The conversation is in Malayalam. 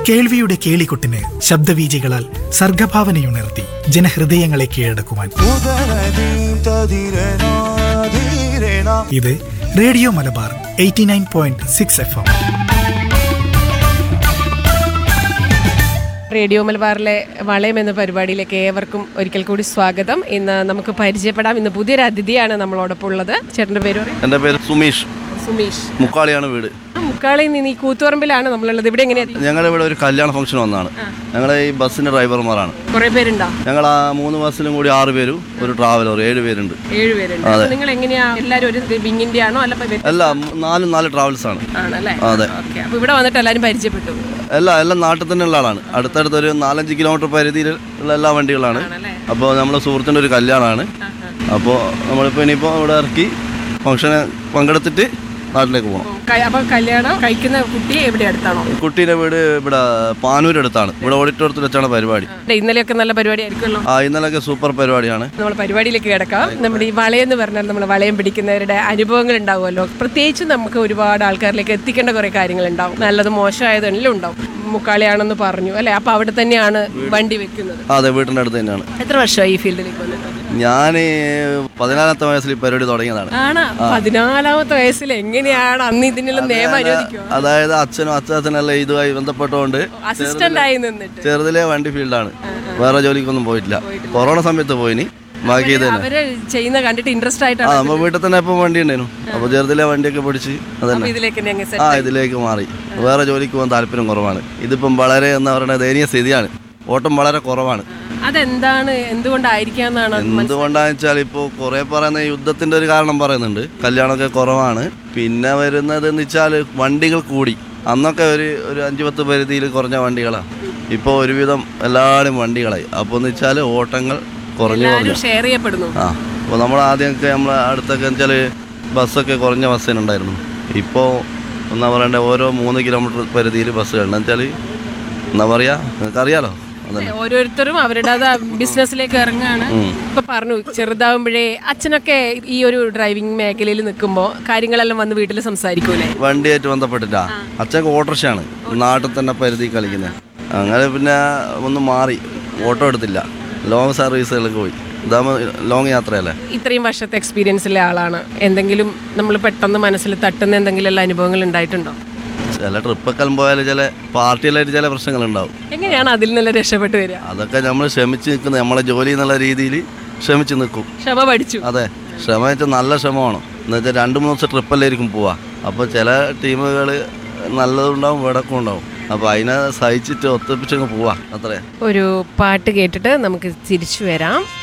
കേൾവിയുടെ കേളികൊട്ടിന് ശബ്ദവീചികളാൽ സർഗഭാവനയുണർത്തി ജനഹൃദയങ്ങളെ കീഴടക്കുവാൻ ഇത് radio Malabar eighty nine point six F M radio മലബാറിലെ വളയം എന്ന പരിപാടിയിലേക്ക് ഏവർക്കും ഒരിക്കൽ കൂടി സ്വാഗതം ഇന്ന് നമുക്ക് പരിചയപ്പെടാം ഇന്ന് പുതിയൊരു അതിഥിയാണ് നമ്മളോടൊപ്പം ഉള്ളത് ചേട്ടൻ്റെ പേര് പറയും എൻ്റെ പേര് സുമീഷ് സുമേഷ് മുക്കാളിയാണ് വീട് മുക്കാളിൽ നിന്ന് ഈ കൂത്തുപറമ്പിലാണ് നമ്മളുള്ളത് ഇവിടെ എങ്ങനെയാ ഞങ്ങളുടെ ഇവിടെ ഒരു കല്യാണ ഫംഗ്ഷൻ വന്നതാണ് ഞങ്ങൾ ഈ ബസ്സിൻ്റെ ഡ്രൈവർമാരാണ് കുറെ പേരുണ്ടോ ഞങ്ങൾ ആ മൂന്ന് ബസ്സിലും കൂടി ആറ് പേരും ഒരു ട്രാവലർ ഏഴ് പേരുണ്ട് ഏഴ് പേരുണ്ട് അപ്പൊ നിങ്ങൾ എങ്ങനെയാ എല്ലാരും ഒരു വിങ്ങിന്റെ ആണോ അല്ല ഇപ്പൊ അല്ല മ- നാലും നാല് ട്രാവൽസ് ആണ് ആണല്ലേ അതെ ഓക്കെ അപ്പൊ ഇവിടെ വന്നിട്ട് എല്ലാരും പരിചയപ്പെട്ടു എല്ലാം എല്ലാം നാട്ടിൽ തന്നെയുള്ള ആളാണ് അടുത്തടുത്ത് ഒരു നാലഞ്ച് കിലോമീറ്റർ പരിധിയിൽ ഉള്ള എല്ലാ വണ്ടികളാണ് ആണല്ലേ അപ്പോൾ നമ്മളെ സുഹൃത്തിൻ്റെ ഒരു കല്യാണമാണ് അപ്പോൾ നമ്മളിപ്പോൾ ഇനിയിപ്പോൾ ഇവിടെ ഇറക്കി ഫംഗ്ഷന് പങ്കെടുത്തിട്ട് നാട്ടിലേക്ക് പോകണം ക- അപ്പൊ കല്യാണം കഴിക്കുന്ന കുട്ടി എവിടെ അടുത്താണോ കുട്ടീൻ്റെ വീട് ഇവിടെ പാനൂർ അടുത്താണ് ഇവിടെ ഓഡിറ്റോറിയത്തിൽ വെച്ചാണ് പരിപാടി ഇവിടെ ഇന്നലെയൊക്കെ നല്ല പരിപാടി ആയിരിക്കുമല്ലോ ആ ഇന്നലെയൊക്കെ സൂപ്പർ പരിപാടിയാണ് നമ്മൾ പരിപാടിയിലേക്ക് കിടക്കാം നമ്മുടെ ഈ വളയം എന്ന് പറഞ്ഞാൽ നമ്മൾ വളയം പിടിക്കുന്നവരുടെ അനുഭവങ്ങൾ ഉണ്ടാവുമല്ലോ പ്രത്യേകിച്ച് നമുക്ക് ഒരുപാട് ആൾക്കാരിലേക്ക് എത്തിക്കേണ്ട കുറെ കാര്യങ്ങൾ ഉണ്ടാവും നല്ലത് മോശമായതെല്ലാം ഉണ്ടാവും മുക്കാളിയാണെന്ന് പറഞ്ഞു അല്ലെ അപ്പൊ അവിടെ തന്നെയാണ് വണ്ടി വെക്കുന്നത് അതെ വീട്ടിൻ്റെ അടുത്ത് തന്നെയാണ് എത്ര വർഷമായി ഈ ഫീൽഡിലേക്ക് വന്നിട്ട് ഞാൻ പതിനാലാമത്തെ വയസ്സിൽ ഈ പരിപാടി തുടങ്ങിയതാണ് ആണ് പതിനാലാമത്തെ വയസ്സിൽ എങ്ങനെയാണ് അന്ന് ഇതിനെല്ലാം നിയമം അനുവദിക്കുക അതായത് അച്ഛനും അച്ചാച്ചനെല്ലാം ഇതുമായി ബന്ധപ്പെട്ടുകൊണ്ട് അസിസ്റ്റന്റ് ആയി നിന്നിട്ട് ചെറുതിലെ വണ്ടി ഫീൽഡാണ് വേറെ ജോലിക്കൊന്നും പോയിട്ടില്ല കൊറോണ സമയത്ത് പോയിനി ബാക്കി ഇത് തന്നെ അവര് ചെയ്യുന്ന കണ്ടിട്ട് ഇൻട്രസ്റ്റ് ആ ആയിട്ടാണ് നമ്മ വീട്ടിൽ തന്നെ ഇപ്പം വണ്ടി ഉണ്ടായിരുന്നു അപ്പോൾ ചെറുതിലെ വണ്ടിയൊക്കെ പഠിച്ച് അതന്നെ അപ്പൊ ഇതിലേക്ക് തന്നെ അങ്ങ് ആ set. ഇതിലേക്ക് മാറി വേറെ ജോലിക്ക് പോകാൻ താല്പര്യം കുറവാണ് ഇതിപ്പം വളരെ എന്താ പറയുക ദയനീയ സ്ഥിതിയാണ് ഓട്ടം വളരെ കുറവാണ് അതെന്താണ് എന്തുകൊണ്ടായിരിക്കാന്നാണ് എന്തുകൊണ്ടാന്ന് വെച്ചാൽ ഇപ്പോൾ കുറേ പറയുന്ന യുദ്ധത്തിന്റെ ഒരു കാരണം പറയുന്നുണ്ട് കല്യാണമൊക്കെ കുറവാണ് പിന്നെ വരുന്നത് എന്ന് വെച്ചാൽ വണ്ടികൾ കൂടി അന്നൊക്കെ ഒരു ഒരു അഞ്ച് പത്ത് പരിധിയിൽ കുറഞ്ഞ വണ്ടികളാണ് ഇപ്പോൾ ഒരുവിധം എല്ലാവരും വണ്ടികളായി അപ്പോൾ എന്ന് വെച്ചാൽ ഓട്ടങ്ങൾ കുറഞ്ഞു കുറഞ്ഞു എല്ലാവരും ഷെയർ ചെയ്യപ്പെടുന്നു ആ അപ്പോൾ നമ്മൾ ആദ്യമൊക്കെ നമ്മൾ അടുത്തൊക്കെ വെച്ചാൽ ബസ്സൊക്കെ കുറഞ്ഞ ബസ്സിനുണ്ടായിരുന്നു ഇപ്പോൾ എന്താ പറയണ്ടേ ഓരോ മൂന്ന് കിലോമീറ്റർ പരിധിയിൽ ബസ്സുകളുണ്ട് വെച്ചാൽ എന്താ പറയുക നിങ്ങൾക്കറിയാലോ അതന്നെ ഓരോരുത്തരും അവരുടെ ബിസിനസ്സിലേക്ക് ഇറങ്ങുകയാണ് ഇപ്പൊ പറഞ്ഞു ചെറുതാവുമ്പോഴേ അച്ഛനൊക്കെ ഈ ഒരു ഡ്രൈവിംഗ് മേഖലയിൽ നിൽക്കുമ്പോൾ കാര്യങ്ങളെല്ലാം വന്ന് വീട്ടിൽ സംസാരിക്കൂലേ വണ്ടിയായിട്ട് ബന്ധപ്പെട്ടിട്ടാ അച്ഛൻ ഓട്ടോറിക്ഷയാണ് നാട്ടിൽ തന്നെ പരിധി കളിക്കുന്നത് അങ്ങനെ പിന്നെ ഒന്ന് മാറി ഓട്ടോ എടുത്തില്ല ലോങ് സർവീസുകളിലേക്ക് പോയി ഇതാകുമ്പോൾ ലോങ് യാത്രയല്ലേ ഇത്രയും വർഷത്തെ എക്സ്പീരിയൻസിലെ ആളാണ് എന്തെങ്കിലും നമ്മൾ പെട്ടെന്ന് മനസ്സിൽ തട്ടുന്ന എന്തെങ്കിലും അനുഭവങ്ങൾ ഉണ്ടായിട്ടുണ്ടോ ചില ട്രിപ്പൊക്കെ പോയാൽ ചില പാർട്ടിയിലായിട്ട് ചില പ്രശ്നങ്ങളുണ്ടാവും എങ്ങനെയാണ് അതിൽ നിന്നെല്ലാം രക്ഷപ്പെട്ട് വരിക അതൊക്കെ നമ്മൾ ക്ഷമിച്ച് നിൽക്കുന്നത് നമ്മളെ ജോലി എന്നുള്ള രീതിയിൽ ക്ഷമിച്ച് നിൽക്കും ക്ഷമ പഠിച്ചു അതെ ക്ഷമ വെച്ചാൽ നല്ല ക്ഷമ വേണം എന്ന് വെച്ചാൽ രണ്ട് മൂന്ന് ദിവസം ട്രിപ്പല്ലായിരിക്കും പോവാ അപ്പോൾ ചില ടീമുകൾ നല്ലതുണ്ടാവും വിടക്കും ഉണ്ടാവും അപ്പോൾ അതിനെ സഹിച്ചിട്ട് ഒത്തിപ്പിച്ചങ്ങ് പോവാ അത്രേ ഒരു പാട്ട് കേട്ടിട്ട് നമുക്ക് തിരിച്ചു വരാം